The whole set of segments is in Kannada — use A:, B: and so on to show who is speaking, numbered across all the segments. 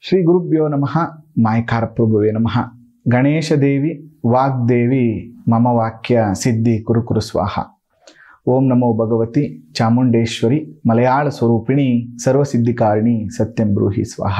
A: ಶ್ರೀ ಗುರುಭ್ಯೋ ನಮಃ ಮಾಯಕಾರ ಪ್ರಭುವೇ ನಮಃ ಗಣೇಶ ದೇವಿ ವಾಗ್ದೇವಿ ಮಮ ವಾಕ್ಯ ಸಿದ್ಧಿ ಕುರುಕುರು ಸ್ವಾಹ ಓಂ ನಮೋ ಭಗವತಿ ಚಾಮುಂಡೇಶ್ವರಿ ಮಲಯಾಳ ಸ್ವರೂಪಿಣಿ ಸರ್ವಸಿದ್ಧಿಕಾರಿಣಿ ಸತ್ಯಂ ಬ್ರೂಹಿ ಸ್ವಾಹ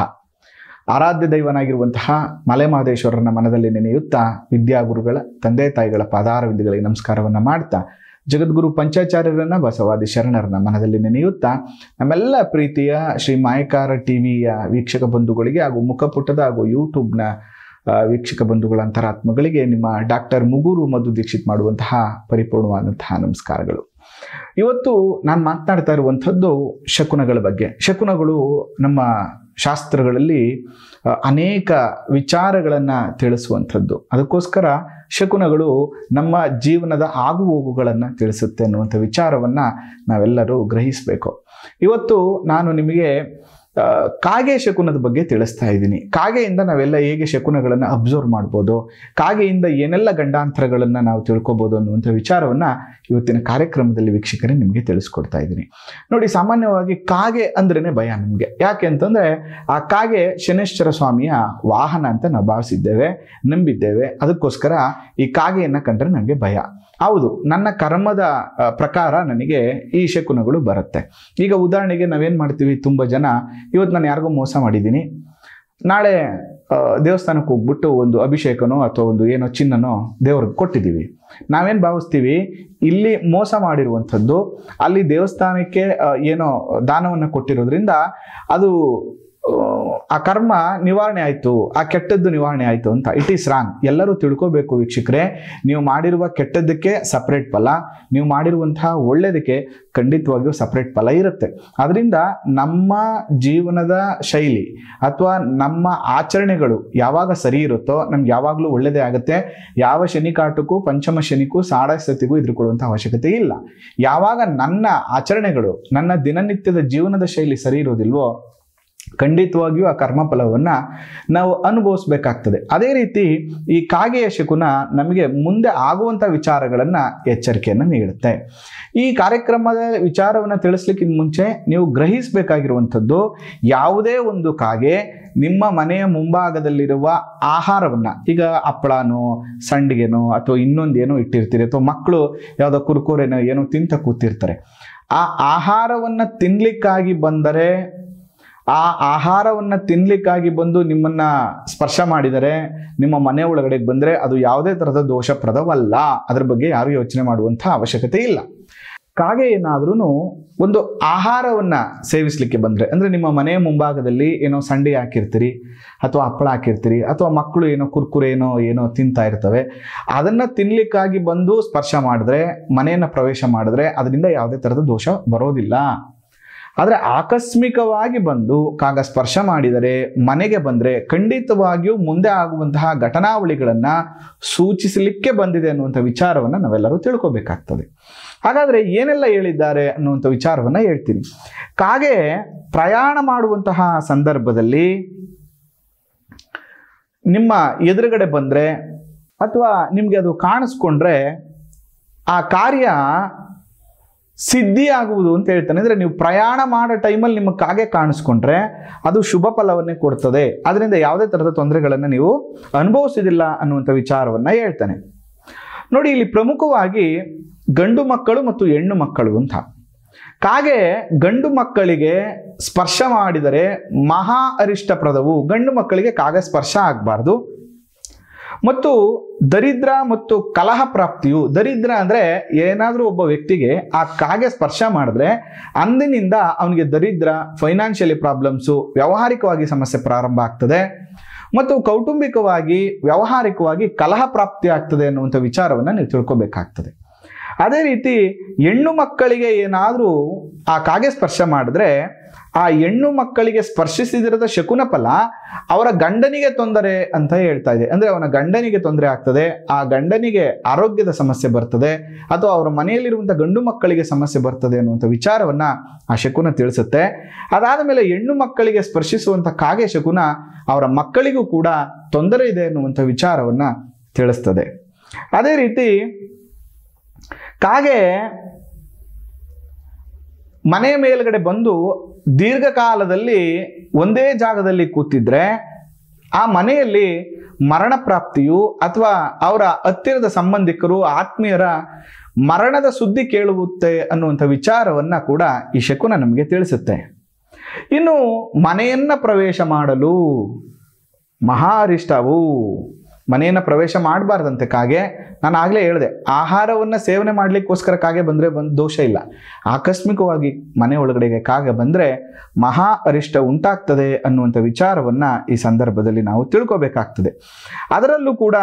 A: ಆರಾಧ್ಯ ದೈವನಾಗಿರುವಂತಹ ಮಲೆ ಮಹದೇಶ್ವರನ ಮನದಲ್ಲಿ ನೆನೆಯುತ್ತಾ ವಿದ್ಯಾಗುರುಗಳ ತಂದೆ ತಾಯಿಗಳ ಪಾದಾರವಿಂದಗಳಿಗೆ ನಮಸ್ಕಾರವನ್ನು ಮಾಡ್ತಾ ಜಗದ್ಗುರು ಪಂಚಾಚಾರ್ಯರನ್ನ ಬಸವಾದಿ ಶರಣರನ್ನ ಮನದಲ್ಲಿ ನೆನೆಯುತ್ತಾ ನಮ್ಮೆಲ್ಲ ಪ್ರೀತಿಯ ಶ್ರೀ ಮಾಯಕಾರ ಟಿವಿಯ ವೀಕ್ಷಕ ಬಂಧುಗಳಿಗೆ ಹಾಗೂ ಮುಖಪುಟದ ಹಾಗೂ ಯೂಟ್ಯೂಬ್ನ ಆ, ವೀಕ್ಷಕ ಬಂಧುಗಳ ಅಂತರಾತ್ಮಗಳಿಗೆ ನಿಮ್ಮ ಡಾಕ್ಟರ್ ಮುಗೂರು ಮಧು ದೀಕ್ಷಿತ್ ಮಾಡುವಂತಹ ಪರಿಪೂರ್ಣವಾದಂತಹ ನಮಸ್ಕಾರಗಳು ಇವತ್ತು ನಾನು ಮಾತನಾಡ್ತಾ ಇರುವಂಥದ್ದು ಶಕುನಗಳ ಬಗ್ಗೆ ಶಕುನಗಳು ನಮ್ಮ ಶಾಸ್ತ್ರಗಳಲ್ಲಿ ಆ, ಅನೇಕ ವಿಚಾರಗಳನ್ನು ತಿಳಿಸುವಂಥದ್ದು ಅದಕ್ಕೋಸ್ಕರ ಶಕುನಗಳು ನಮ್ಮ ಜೀವನದ ಆಗುಹೋಗುಗಳನ್ನು ತಿಳಿಸುತ್ತೆ ಅನ್ನುವಂಥ ವಿಚಾರವನ್ನು ನಾವೆಲ್ಲರೂ ಗ್ರಹಿಸಬೇಕು ಇವತ್ತು ನಾನು ನಿಮಗೆ ಆ, ಕಾಗೆ ಶಕುನದ ಬಗ್ಗೆ ತಿಳಿಸ್ತಾ ಇದ್ದೀನಿ ಕಾಗೆಯಿಂದ ನಾವೆಲ್ಲ ಹೇಗೆ ಶಕುನಗಳನ್ನು ಅಬ್ಸರ್ವ್ ಮಾಡ್ಬೋದು ಕಾಗೆಯಿಂದ ಏನೆಲ್ಲ ಗಂಡಾಂತರಗಳನ್ನು ನಾವು ತಿಳ್ಕೊಬೋದು ಅನ್ನುವಂಥ ವಿಚಾರವನ್ನು ಇವತ್ತಿನ ಕಾರ್ಯಕ್ರಮದಲ್ಲಿ ವೀಕ್ಷಕರೇ ನಿಮಗೆ ತಿಳಿಸ್ಕೊಡ್ತಾ ಇದ್ದೀನಿ ನೋಡಿ ಸಾಮಾನ್ಯವಾಗಿ ಕಾಗೆ ಅಂದ್ರೇ ಭಯ ನಮಗೆ ಯಾಕೆ ಅಂತಂದರೆ ಆ ಕಾಗೆ ಶನೇಶ್ವರ ಸ್ವಾಮಿಯ ವಾಹನ ಅಂತ ನಾವು ಭಾವಿಸಿದ್ದೇವೆ ನಂಬಿದ್ದೇವೆ ಅದಕ್ಕೋಸ್ಕರ ಈ ಕಾಗೆಯನ್ನು ಕಂಡ್ರೆ ನನಗೆ ಭಯ ಹೌದು ನನ್ನ ಕರ್ಮದ ಆ, ಪ್ರಕಾರ ನನಗೆ ಈ ಶಕುನಗಳು ಬರುತ್ತೆ ಈಗ ಉದಾಹರಣೆಗೆ ನಾವೇನು ಮಾಡ್ತೀವಿ ತುಂಬ ಜನ ಇವತ್ತು ನಾನು ಯಾರಿಗೋ ಮೋಸ ಮಾಡಿದ್ದೀನಿ ನಾಳೆ ಆ, ದೇವಸ್ಥಾನಕ್ಕೆ ಹೋಗ್ಬಿಟ್ಟು ಒಂದು ಅಭಿಷೇಕನೋ ಅಥವಾ ಒಂದು ಏನೋ ಚಿನ್ನನೋ ದೇವ್ರಿಗೆ ಕೊಟ್ಟಿದ್ದೀವಿ ನಾವೇನು ಭಾವಿಸ್ತೀವಿ ಇಲ್ಲಿ ಮೋಸ ಮಾಡಿರುವಂಥದ್ದು ಅಲ್ಲಿ ದೇವಸ್ಥಾನಕ್ಕೆ ಆ, ಏನೋ ದಾನವನ್ನು ಕೊಟ್ಟಿರೋದ್ರಿಂದ ಅದು ಆ, ಆ ಕರ್ಮ ನಿವಾರಣೆ ಆಯಿತು ಆ ಕೆಟ್ಟದ್ದು ನಿವಾರಣೆ ಆಯಿತು ಅಂತ ಇಟ್ ಈಸ್ ರಾಂಗ್ ಎಲ್ಲರೂ ತಿಳ್ಕೋಬೇಕು ವೀಕ್ಷಕರೇ ನೀವು ಮಾಡಿರುವ ಕೆಟ್ಟದ್ದಕ್ಕೆ ಸಪ್ರೇಟ್ ಫಲ ನೀವು ಮಾಡಿರುವಂತಹ ಒಳ್ಳೆಯದಕ್ಕೆ ಖಂಡಿತವಾಗಿಯೂ ಸಪ್ರೇಟ್ ಫಲ ಇರುತ್ತೆ ಅದರಿಂದ ನಮ್ಮ ಜೀವನದ ಶೈಲಿ ಅಥವಾ ನಮ್ಮ ಆಚರಣೆಗಳು ಯಾವಾಗ ಸರಿ ಇರುತ್ತೋ ನಮ್ಗೆ ಯಾವಾಗಲೂ ಒಳ್ಳೆಯದೇ ಆಗುತ್ತೆ ಯಾವ ಶನಿಕಾಟಕ್ಕೂ ಪಂಚಮ ಶನಿಗೂ ಸಾಡಸತಿಗೂ ಎದುರುಕೊಳ್ಳುವಂಥ ಅವಶ್ಯಕತೆ ಇಲ್ಲ ಯಾವಾಗ ನನ್ನ ಆಚರಣೆಗಳು ನನ್ನ ದಿನನಿತ್ಯದ ಜೀವನದ ಶೈಲಿ ಸರಿ ಇರೋದಿಲ್ವೋ ಖಂಡಿತವಾಗಿಯೂ ಆ ಕರ್ಮಫಲವನ್ನು ನಾವು ಅನುಭವಿಸ್ಬೇಕಾಗ್ತದೆ ಅದೇ ರೀತಿ ಈ ಕಾಗೆಯ ಶಕುನ ನಮಗೆ ಮುಂದೆ ಆಗುವಂಥ ವಿಚಾರಗಳನ್ನು ಎಚ್ಚರಿಕೆಯನ್ನು ನೀಡುತ್ತೆ ಈ ಕಾರ್ಯಕ್ರಮದ ವಿಚಾರವನ್ನು ತಿಳಿಸ್ಲಿಕ್ಕಿಂತ ಮುಂಚೆ ನೀವು ಗ್ರಹಿಸಬೇಕಾಗಿರುವಂಥದ್ದು ಯಾವುದೇ ಒಂದು ಕಾಗೆ ನಿಮ್ಮ ಮನೆಯ ಮುಂಭಾಗದಲ್ಲಿರುವ ಆಹಾರವನ್ನು ಈಗ ಹಪ್ಪಳನೋ ಸಂಡಿಗೆನೋ ಅಥವಾ ಇನ್ನೊಂದೇನೋ ಇಟ್ಟಿರ್ತೀರಿ ಅಥವಾ ಮಕ್ಕಳು ಯಾವುದೋ ಕುರ್ಕುರೆನೋ ಏನೋ ತಿಂತ ಕೂತಿರ್ತಾರೆ ಆ ಆಹಾರವನ್ನು ತಿನ್ಲಿಕ್ಕಾಗಿ ಬಂದರೆ ಆ ಆಹಾರವನ್ನು ತಿನ್ಲಿಕ್ಕಾಗಿ ಬಂದು ನಿಮ್ಮನ್ನ ಸ್ಪರ್ಶ ಮಾಡಿದರೆ ನಿಮ್ಮ ಮನೆ ಒಳಗಡೆ ಬಂದರೆ ಅದು ಯಾವುದೇ ಥರದ ದೋಷಪ್ರದವಲ್ಲ ಅದ್ರ ಬಗ್ಗೆ ಯಾರು ಯೋಚನೆ ಮಾಡುವಂಥ ಅವಶ್ಯಕತೆ ಇಲ್ಲ ಕಾಗೆ ಏನಾದ್ರೂ ಒಂದು ಆಹಾರವನ್ನು ಸೇವಿಸಲಿಕ್ಕೆ ಬಂದರೆ ಅಂದರೆ ನಿಮ್ಮ ಮನೆಯ ಮುಂಭಾಗದಲ್ಲಿ ಏನೋ ಸಂಡಿ ಹಾಕಿರ್ತೀರಿ ಅಥವಾ ಹಪ್ಪಳ ಹಾಕಿರ್ತೀರಿ ಅಥವಾ ಮಕ್ಕಳು ಏನೋ ಕುರ್ಕುರೆ ಏನೋ ಏನೋ ತಿಂತಾ ಇರ್ತವೆ ಅದನ್ನು ತಿನ್ಲಿಕ್ಕಾಗಿ ಬಂದು ಸ್ಪರ್ಶ ಮಾಡಿದ್ರೆ ಮನೆಯನ್ನು ಪ್ರವೇಶ ಮಾಡಿದ್ರೆ ಅದರಿಂದ ಯಾವುದೇ ಥರದ ದೋಷ ಬರೋದಿಲ್ಲ ಆದರೆ ಆಕಸ್ಮಿಕವಾಗಿ ಬಂದು ಕಾಗ ಸ್ಪರ್ಶ ಮಾಡಿದರೆ ಮನೆಗೆ ಬಂದರೆ ಖಂಡಿತವಾಗಿಯೂ ಮುಂದೆ ಆಗುವಂತಹ ಘಟನಾವಳಿಗಳನ್ನು ಸೂಚಿಸಲಿಕ್ಕೆ ಬಂದಿದೆ ಅನ್ನುವಂಥ ವಿಚಾರವನ್ನು ನಾವೆಲ್ಲರೂ ತಿಳ್ಕೊಬೇಕಾಗ್ತದೆ ಹಾಗಾದರೆ ಏನೆಲ್ಲ ಹೇಳಿದ್ದಾರೆ ಅನ್ನುವಂಥ ವಿಚಾರವನ್ನು ಹೇಳ್ತೀನಿ ಕಾಗೆ ಪ್ರಯಾಣ ಮಾಡುವಂತಹ ಸಂದರ್ಭದಲ್ಲಿ ನಿಮ್ಮ ಎದುರುಗಡೆ ಬಂದರೆ ಅಥವಾ ನಿಮಗೆ ಅದು ಕಾಣಿಸ್ಕೊಂಡ್ರೆ ಆ ಕಾರ್ಯ ಸಿದ್ಧಿ ಆಗುವುದು ಅಂತ ಹೇಳ್ತಾನೆ ಅಂದರೆ ನೀವು ಪ್ರಯಾಣ ಮಾಡೋ ಟೈಮಲ್ಲಿ ನಿಮ್ಮ ಕಾಗೆ ಕಾಣಿಸ್ಕೊಂಡ್ರೆ ಅದು ಶುಭ ಫಲವನ್ನೇ ಕೊಡ್ತದೆ ಅದರಿಂದ ಯಾವುದೇ ಥರದ ತೊಂದರೆಗಳನ್ನು ನೀವು ಅನುಭವಿಸೋದಿಲ್ಲ ಅನ್ನುವಂಥ ವಿಚಾರವನ್ನು ಹೇಳ್ತಾನೆ ನೋಡಿ ಇಲ್ಲಿ ಪ್ರಮುಖವಾಗಿ ಗಂಡು ಮಕ್ಕಳು ಮತ್ತು ಹೆಣ್ಣು ಮಕ್ಕಳು ಅಂತ ಕಾಗೆ ಗಂಡು ಮಕ್ಕಳಿಗೆ ಸ್ಪರ್ಶ ಮಾಡಿದರೆ ಮಹಾ ಅರಿಷ್ಟಪ್ರದವು ಗಂಡು ಮಕ್ಕಳಿಗೆ ಕಾಗೆ ಸ್ಪರ್ಶ ಆಗಬಾರ್ದು ಮತ್ತು ದರಿದ್ರ ಮತ್ತು ಕಲಹ ಪ್ರಾಪ್ತಿಯು ದರಿದ್ರ ಅಂದರೆ ಏನಾದರೂ ಒಬ್ಬ ವ್ಯಕ್ತಿಗೆ ಆ ಕಾಗೆ ಸ್ಪರ್ಶ ಮಾಡಿದ್ರೆ ಅಂದಿನಿಂದ ಅವನಿಗೆ ದರಿದ್ರ ಫೈನಾನ್ಷಿಯಲಿ ಪ್ರಾಬ್ಲಮ್ಸು ವ್ಯಾವಹಾರಿಕವಾಗಿ ಸಮಸ್ಯೆ ಪ್ರಾರಂಭ ಆಗ್ತದೆ ಮತ್ತು ಕೌಟುಂಬಿಕವಾಗಿ ವ್ಯಾವಹಾರಿಕವಾಗಿ ಕಲಹ ಪ್ರಾಪ್ತಿ ಆಗ್ತದೆ ಅನ್ನುವಂಥ ವಿಚಾರವನ್ನು ನೀವು ತಿಳ್ಕೊಬೇಕಾಗ್ತದೆ ಅದೇ ರೀತಿ ಹೆಣ್ಣು ಮಕ್ಕಳಿಗೆ ಏನಾದರೂ ಆ ಕಾಗೆ ಸ್ಪರ್ಶ ಮಾಡಿದ್ರೆ ಆ ಹೆಣ್ಣು ಮಕ್ಕಳಿಗೆ ಸ್ಪರ್ಶಿಸಿದಿರದ ಶಕುನ ಫಲ ಅವರ ಗಂಡನಿಗೆ ತೊಂದರೆ ಅಂತ ಹೇಳ್ತಾ ಇದೆ ಅಂದ್ರೆ ಅವನ ಗಂಡನಿಗೆ ತೊಂದರೆ ಆಗ್ತದೆ ಆ ಗಂಡನಿಗೆ ಆರೋಗ್ಯದ ಸಮಸ್ಯೆ ಬರ್ತದೆ ಅಥವಾ ಅವರ ಮನೆಯಲ್ಲಿರುವಂಥ ಗಂಡು ಮಕ್ಕಳಿಗೆ ಸಮಸ್ಯೆ ಬರ್ತದೆ ಅನ್ನುವಂಥ ವಿಚಾರವನ್ನ ಆ ಶಕುನ ತಿಳಿಸುತ್ತೆ ಅದಾದ ಮೇಲೆ ಹೆಣ್ಣು ಮಕ್ಕಳಿಗೆ ಸ್ಪರ್ಶಿಸುವಂಥ ಕಾಗೆ ಶಕುನ ಅವರ ಮಕ್ಕಳಿಗೂ ಕೂಡ ತೊಂದರೆ ಇದೆ ಅನ್ನುವಂಥ ವಿಚಾರವನ್ನ ತಿಳಿಸ್ತದೆ ಅದೇ ರೀತಿ ಕಾಗೆ ಮನೆಯ ಮೇಲ್ಗಡೆ ಬಂದು ದೀರ್ಘಕಾಲದಲ್ಲಿ ಒಂದೇ ಜಾಗದಲ್ಲಿ ಕೂತಿದ್ರೆ ಆ ಮನೆಯಲ್ಲಿ ಮರಣ ಪ್ರಾಪ್ತಿಯು ಅಥವಾ ಅವರ ಹತ್ತಿರದ ಸಂಬಂಧಿಕರು ಆತ್ಮೀಯರ ಮರಣದ ಸುದ್ದಿ ಕೇಳುತ್ತೆ ಅನ್ನುವಂಥ ವಿಚಾರವನ್ನ ಕೂಡ ಈ ಶಕುನ ನಮಗೆ ತಿಳಿಸುತ್ತೆ ಇನ್ನು ಮನೆಯನ್ನ ಪ್ರವೇಶ ಮಾಡಲು ಮಹಾ ಅರಿಷ್ಟವು ಮನೆಯನ್ನು ಪ್ರವೇಶ ಮಾಡಬಾರ್ದಂತೆ ಕಾಗೆ ನಾನು ಆಗಲೇ ಹೇಳಿದೆ ಆಹಾರವನ್ನು ಸೇವನೆ ಮಾಡಲಿಕ್ಕೋಸ್ಕರ ಕಾಗೆ ಬಂದರೆ ಬಂದು ದೋಷ ಇಲ್ಲ ಆಕಸ್ಮಿಕವಾಗಿ ಮನೆ ಒಳಗಡೆಗೆ ಕಾಗೆ ಬಂದರೆ ಮಹಾ ಅರಿಷ್ಟ ಉಂಟಾಗ್ತದೆ ಅನ್ನುವಂಥ ವಿಚಾರವನ್ನು ಈ ಸಂದರ್ಭದಲ್ಲಿ ನಾವು ತಿಳ್ಕೊಬೇಕಾಗ್ತದೆ ಅದರಲ್ಲೂ ಕೂಡ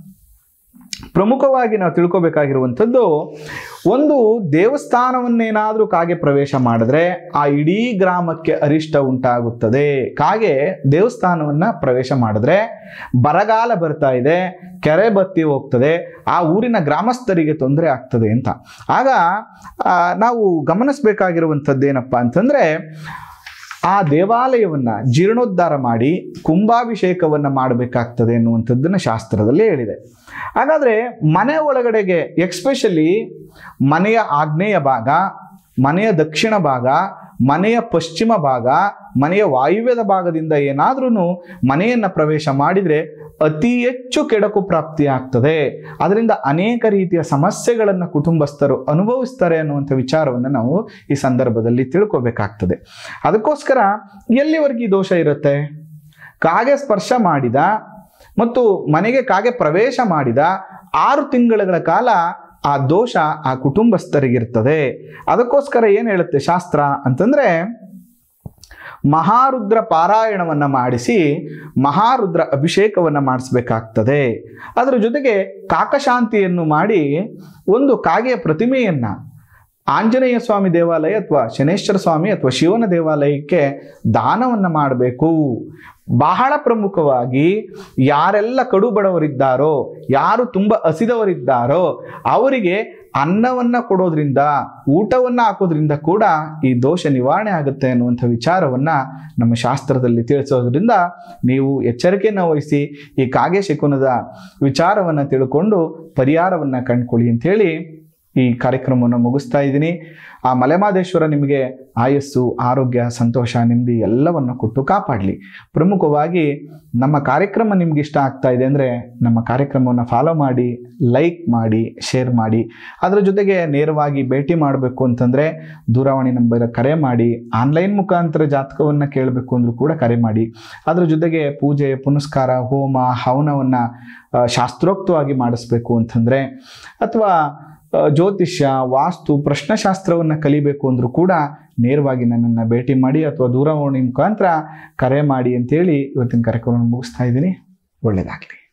A: ಪ್ರಮುಖವಾಗಿ ನಾವು ತಿಳ್ಕೊಬೇಕಾಗಿರುವಂಥದ್ದು ಒಂದು ದೇವಸ್ಥಾನವನ್ನೇನಾದರೂ ಕಾಗೆ ಪ್ರವೇಶ ಮಾಡಿದ್ರೆ ಆ ಇಡೀ ಗ್ರಾಮಕ್ಕೆ ಅರಿಷ್ಟ ಉಂಟಾಗುತ್ತದೆ ಕಾಗೆ ದೇವಸ್ಥಾನವನ್ನ ಪ್ರವೇಶ ಮಾಡಿದ್ರೆ ಬರಗಾಲ ಬರ್ತಾ ಇದೆ ಕೆರೆ ಬತ್ತಿ ಹೋಗ್ತದೆ ಆ ಊರಿನ ಗ್ರಾಮಸ್ಥರಿಗೆ ತೊಂದರೆ ಆಗ್ತದೆ ಅಂತ ಆಗ ಆ, ನಾವು ಗಮನಿಸಬೇಕಾಗಿರುವಂಥದ್ದೇನಪ್ಪ ಅಂತಂದ್ರೆ ಆ ದೇವಾಲಯವನ್ನ ಜೀರ್ಣೋದ್ಧಾರ ಮಾಡಿ ಕುಂಭಾಭಿಷೇಕವನ್ನ ಮಾಡಬೇಕಾಗ್ತದೆ ಅನ್ನುವಂಥದ್ದನ್ನ ಶಾಸ್ತ್ರದಲ್ಲಿ ಹೇಳಿದೆ ಹಾಗಾದ್ರೆ ಮನೆ ಒಳಗಡೆಗೆ ಎಕ್ಸ್ಪೆಷಲಿ ಮನೆಯ ಆಗ್ನೇಯ ಭಾಗ ಮನೆಯ ದಕ್ಷಿಣ ಭಾಗ ಮನೆಯ ಪಶ್ಚಿಮ ಭಾಗ ಮನೆಯ ವಾಯುವ್ಯದ ಭಾಗದಿಂದ ಏನಾದ್ರೂ ಮನೆಯನ್ನ ಪ್ರವೇಶ ಮಾಡಿದ್ರೆ ಅತಿ ಹೆಚ್ಚು ಕೆಡಕು ಪ್ರಾಪ್ತಿ ಆಗ್ತದೆ ಅದರಿಂದ ಅನೇಕ ರೀತಿಯ ಸಮಸ್ಯೆಗಳನ್ನು ಕುಟುಂಬಸ್ಥರು ಅನುಭವಿಸ್ತಾರೆ ಅನ್ನುವಂಥ ವಿಚಾರವನ್ನು ನಾವು ಈ ಸಂದರ್ಭದಲ್ಲಿ ತಿಳ್ಕೊಬೇಕಾಗ್ತದೆ ಅದಕ್ಕೋಸ್ಕರ ಎಲ್ಲಿವರೆಗೆ ಈ ದೋಷ ಇರುತ್ತೆ ಕಾಗೆ ಸ್ಪರ್ಶ ಮಾಡಿದ ಮತ್ತು ಮನೆಗೆ ಕಾಗೆ ಪ್ರವೇಶ ಮಾಡಿದ ಆರು ತಿಂಗಳ ಕಾಲ ಆ ದೋಷ ಆ ಕುಟುಂಬಸ್ಥರಿಗಿರ್ತದೆ ಅದಕ್ಕೋಸ್ಕರ ಏನು ಹೇಳುತ್ತೆ ಶಾಸ್ತ್ರ ಅಂತಂದ್ರೆ ಮಹಾರುದ್ರ ಪಾರಾಯಣವನ್ನ ಮಾಡಿಸಿ ಮಹಾರುದ್ರ ಅಭಿಷೇಕವನ್ನ ಮಾಡಿಸ್ಬೇಕಾಗ್ತದೆ ಅದರ ಜೊತೆಗೆ ಕಾಕಶಾಂತಿಯನ್ನು ಮಾಡಿ ಒಂದು ಕಾಗೆಯ ಪ್ರತಿಮೆಯನ್ನ ಆಂಜನೇಯ ಸ್ವಾಮಿ ದೇವಾಲಯ ಅಥವಾ ಶನೇಶ್ವರ ಸ್ವಾಮಿ ಅಥವಾ ಶಿವನ ದೇವಾಲಯಕ್ಕೆ ದಾನವನ್ನ ಮಾಡಬೇಕು ಬಹಳ ಪ್ರಮುಖವಾಗಿ ಯಾರೆಲ್ಲ ಕಡು ಬಡವರಿದ್ದಾರೋ ಯಾರು ತುಂಬ ಹಸಿದವರಿದ್ದಾರೋ ಅವರಿಗೆ ಅನ್ನವನ್ನ ಕೊಡೋದ್ರಿಂದ ಊಟವನ್ನ ಹಾಕೋದ್ರಿಂದ ಕೂಡ ಈ ದೋಷ ನಿವಾರಣೆ ಆಗುತ್ತೆ ಅನ್ನುವಂಥ ವಿಚಾರವನ್ನ ನಮ್ಮ ಶಾಸ್ತ್ರದಲ್ಲಿ ತಿಳಿಸೋದ್ರಿಂದ ನೀವು ಎಚ್ಚರಿಕೆಯನ್ನು ವಹಿಸಿ ಈ ಕಾಗೆ ಶಕುನದ ವಿಚಾರವನ್ನ ತಿಳ್ಕೊಂಡು ಪರಿಹಾರವನ್ನ ಕಂಡ್ಕೊಳ್ಳಿ ಅಂತೇಳಿ ಈ ಕಾರ್ಯಕ್ರಮವನ್ನು ಮುಗಿಸ್ತಾ ಇದ್ದೀನಿ ಆ ಮಲೆಮಾದೇಶ್ವರ ನಿಮಗೆ ಆಯಸ್ಸು ಆರೋಗ್ಯ ಸಂತೋಷ ನೆಮ್ಮದಿ ಎಲ್ಲವನ್ನು ಕೊಟ್ಟು ಕಾಪಾಡಲಿ ಪ್ರಮುಖವಾಗಿ ನಮ್ಮ ಕಾರ್ಯಕ್ರಮ ನಿಮ್ಗೆ ಇಷ್ಟ ಆಗ್ತಾ ಇದೆ ಅಂದರೆ ನಮ್ಮ ಕಾರ್ಯಕ್ರಮವನ್ನು ಫಾಲೋ ಮಾಡಿ ಲೈಕ್ ಮಾಡಿ ಶೇರ್ ಮಾಡಿ ಅದರ ಜೊತೆಗೆ ನೇರವಾಗಿ ಭೇಟಿ ಮಾಡಬೇಕು ಅಂತಂದರೆ ದೂರವಾಣಿ ನಂಬರ್ ಕರೆ ಮಾಡಿ ಆನ್ಲೈನ್ ಮುಖಾಂತರ ಜಾತಕವನ್ನು ಕೇಳಬೇಕು ಅಂದರೂ ಕೂಡ ಕರೆ ಮಾಡಿ ಅದರ ಜೊತೆಗೆ ಪೂಜೆ ಪುನಸ್ಕಾರ ಹೋಮ ಹವನವನ್ನು ಶಾಸ್ತ್ರೋಕ್ತವಾಗಿ ಮಾಡಿಸ್ಬೇಕು ಅಂತಂದರೆ ಅಥವಾ ಆ, ಜ್ಯೋತಿಷ್ಯ ವಾಸ್ತು ಪ್ರಶ್ನಶಾಸ್ತ್ರವನ್ನು ಕಲಿಬೇಕು ಅಂದರೂ ಕೂಡ ನೇರವಾಗಿ ನನ್ನನ್ನು ಭೇಟಿ ಮಾಡಿ ಅಥವಾ ದೂರವಾಣಿ ಮುಖಾಂತರ ಕರೆ ಮಾಡಿ ಅಂತೇಳಿ ಇವತ್ತಿನ ಕಾರ್ಯಕ್ರಮವನ್ನು ಮುಗಿಸ್ತಾ ಇದ್ದೀನಿ ಒಳ್ಳೆಯದಾಗಲಿ